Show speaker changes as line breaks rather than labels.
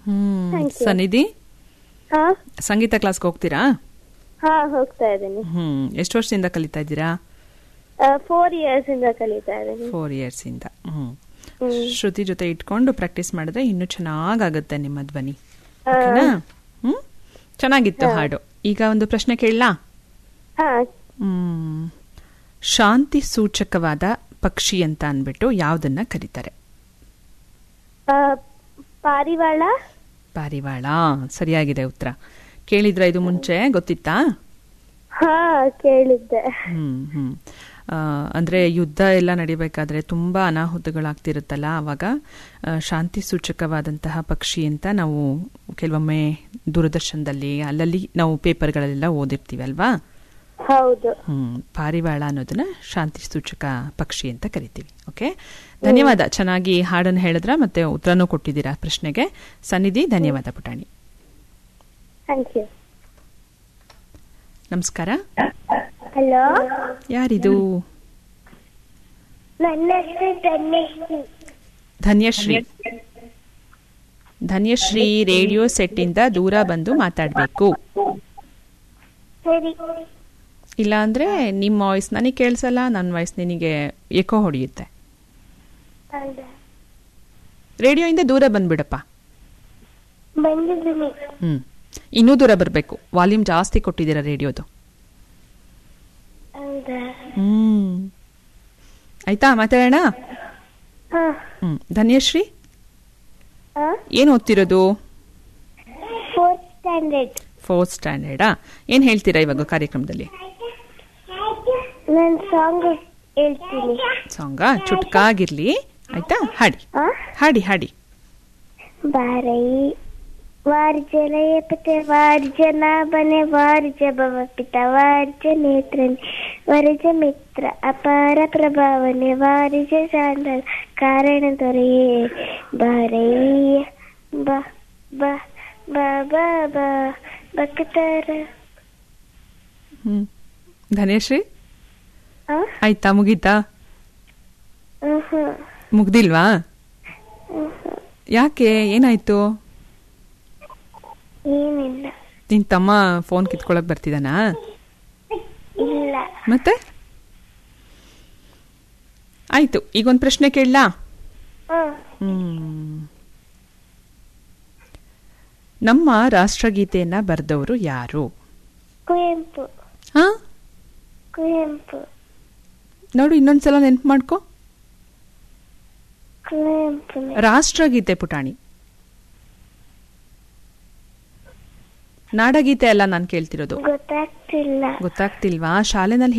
Hmm
Thank you.
ಸನ್ನಿಧಿ
ಹಾ
ಸಂಗೀತ ಕ್ಲಾಸ್ಗೆ ಹೋಗ್ತೀರಾ
ಹಾ ಹೋಗ್ತಾ ಇದ್ದೀನಿ
ಹ್ಮ್ ಎಷ್ಟು ವರ್ಷದಿಂದ ಕಲಿತಾ ಇದ್ದೀರಾ
ಫೋರ್ ಇಯರ್ಸ್ ಇಂದ ಕಲಿತಾ ಇದ್ದೀನಿ
ಫೋರ್ ಇಯರ್ಸ್ ಇಂದ ಹ್ಮ್
ಹ್ಮ್.
ಶ್ರುತಿ ಜೊತೆ ಇಟ್ಕೊಂಡು ಪ್ರಾಕ್ಟೀಸ್ ಮಾಡಿದ್ರೆ ಇನ್ನೂ ಚೆನ್ನಾಗಾಗುತ್ತೆ ನಿಮ್ಮ ಧ್ವನಿ
ಹಾ.
ಓಕೆನಾ ಹ್ಮ್ ಚೆನ್ನಾಗಿತ್ತು ಹಾಡು ಈಗ ಒಂದು ಪ್ರಶ್ನೆ ಕೇಳಲಾ
ಹಾ
ಹ್ಮ್ ಶಾಂತಿ ಸೂಚಕವಾದ ಪಕ್ಷಿ ಅಂತ ಅಂದ್ಬಿಟ್ಟು ಯಾವ್ದನ್ನ ಕರೀತಾರೆ
ಆ, ಪಾರಿವಾಳ
ಪಾರಿವಾಳ ಸರಿಯಾಗಿದೆ ಉತ್ತರ ಕೇಳಿದ್ರ ಇದು ಮುಂಚೆ ಗೊತ್ತಿತ್ತಾ
ಹಾ ಕೇಳಿದ್ದೆ
ಹ್ಮ್ ಹ್ಮ್ ಆ, ಅಂದ್ರೆ ಯುದ್ಧ ಎಲ್ಲ ನಡಿಬೇಕಾದ್ರೆ ತುಂಬಾ ಅನಾಹುತಗಳಾಗ್ತಿರುತ್ತಲ್ಲ ಅವಾಗ ಆ, ಶಾಂತಿ ಸೂಚಕವಾದಂತಹ ಪಕ್ಷಿ ಅಂತ ನಾವು ಕೆಲವೊಮ್ಮೆ ದೂರದರ್ಶನದಲ್ಲಿ ಅಲ್ಲಲ್ಲಿ ನಾವು ಪೇಪರ್ಗಳಲ್ಲೆಲ್ಲ ಓದಿರ್ತೀವಿ ಅಲ್ವಾ
ಹೌದು
ಹ್ಮ್ ಪಾರಿವಾಳ ಅನ್ನೋದನ್ನ ಶಾಂತಿ ಸೂಚಕ ಪಕ್ಷಿ ಅಂತ ಕರಿತೀವಿ ಓಕೆ ಧನ್ಯವಾದ ಚೆನ್ನಾಗಿ ಹಾಡನ್ನು ಹೇಳಿದ್ರ ಮತ್ತೆ ಉತ್ತರನೂ ಕೊಟ್ಟಿದ್ದೀರಾ ಪ್ರಶ್ನೆಗೆ ಸನ್ನಿಧಿ ಧನ್ಯವಾದ ಪುಟಾಣಿ
ಥ್ಯಾಂಕ್ ಯು
ನಮಸ್ಕಾರ
ಹಲೋ
ಯಾರಿದು
ನನ್ನ ಹೆಸರು ಧನ್ಯಶ್ರೀ
ಧನ್ಯಶ್ರೀ ಧನ್ಯಶ್ರೀ ರೇಡಿಯೋ ಸೆಟ್ ಇಂದ ದೂರ ಬಂದು ಮಾತಾಡಬೇಕು
ಸರಿ
ಇಲ್ಲ ಅಂದ್ರೆ ನಿಮ್ಮ ವಾಯ್ಸ್ ನನಗೆ ಕೇಳಿಸಲ್ಲ ನನ್ನ ವಾಯ್ಸ್ ನಿನಗೆ ಎಕೋ ಹೊಡೆಯುತ್ತೆ
ಹೌದಾ
ರೇಡಿಯೋ ಇಂದ ದೂರ ಬಂದ್ಬಿಡಪ್ಪ
ಬಂದಿದ್ದೀನಿ
ಹ್ಮ್ ಇನ್ನೂ ದೂರ ಬರಬೇಕು ವಾಲ್ಯೂಮ್ ಜಾಸ್ತಿ ಕೊಟ್ಟಿದ್ದೀರಾ ರೇಡಿಯೋದು
ಹೌದಾ
ಹ್ಮ್ ಆಯ್ತಾ ಮಾತಾಡೋಣ
ಹಾ
ಹ್ಮ್ ಧನ್ಯಶ್ರೀ
ಹಾ
ಏನ್ ಓದ್ತಿರೋದು
ಫೋರ್ತ್ ಸ್ಟ್ಯಾಂಡರ್ಡ್
ಫೋರ್ತ್ ಸ್ಟ್ಯಾಂಡರ್ಡಾ ಏನ್ ಹೇಳ್ತೀರಾ ಇವಾಗ ಕಾರ್ಯಕ್ರಮದಲ್ಲಿ
ನಾನು ಸಾಂಗ್ ಹೇಳ್ತೀನಿ
ಸಾಂಗಾ ಚುಟ್ಕಾಗಿರ್ಲಿ ಆಯ್ತಾ ಹಾಡಿ
ಹಾ
ಹಾಡಿ ಹಾಡಿ
ಬಾರೈ ವಾರ್ಜಲಯ ಪಿತ ವಾರ್ಜನ ಬನೆ ವಾರ್ಜ ಭವ ಪಿತ ವಾರ್ಜ ನೇತ್ರನೆ ವರಜ ಮಿತ್ರ ಅಪಾರ ಪ್ರಭಾವನೆ ವಾರಿಜ ಶಾಂತ ಕಾರಣ ದೊರೆಯೇ ಬಾರೈ ಬ ಬ ಬ ಬ ಬ ಭಕ್ತರ
ಹ್ಮ್ ಧನ್ಯಶ್ರೀ
ಆ?
ಆಯ್ತಾ ಮುಗೀತಾ
ಮ್ಹೂ.
ಮುಗ್ದಿಲ್ವಾ
ಮ್ಹೂ.
ಯಾಕೆ ಏನಾಯ್ತು
ಏನಿಲ್ಲ
ನಿನ್ ತಮ್ಮ ಫೋನ್ ಕಿತ್ಕೊಳಕ್ ಬರ್ತಿದಾನಾ
ಇಲ್ಲ
ಮತ್ತೆ ಆಯ್ತು ಈಗ ಒಂದ್ ಪ್ರಶ್ನೆ ಕೇಳಲಾ
ಹ.
ಹ್ಮ್ ನಮ್ಮ ರಾಷ್ಟ್ರಗೀತೆಯನ್ನ ಬರೆದವರು ಯಾರು
ಕುವೆಂಪು
ಹಾ
ಕುವೆಂಪು
ನೋಡು ಇನ್ನೊಂದ್ಸಲ ನೆನ್ಪು ಮಾಡ್ಕೊ
ಕುವೆಂಪು
ರಾಷ್ಟ್ರಗೀತೆ ಪುಟಾಣಿ ನಾಡಗೀತೆ ಅಲ್ಲ ನಾನು ಕೇಳ್ತಿರೋದು
ಗೊತ್ತಾಗ್ತಿಲ್ಲ
ಗೊತ್ತಾಗ್ತಿಲ್ವಾ ಶಾಲೆನಲ್ಲಿ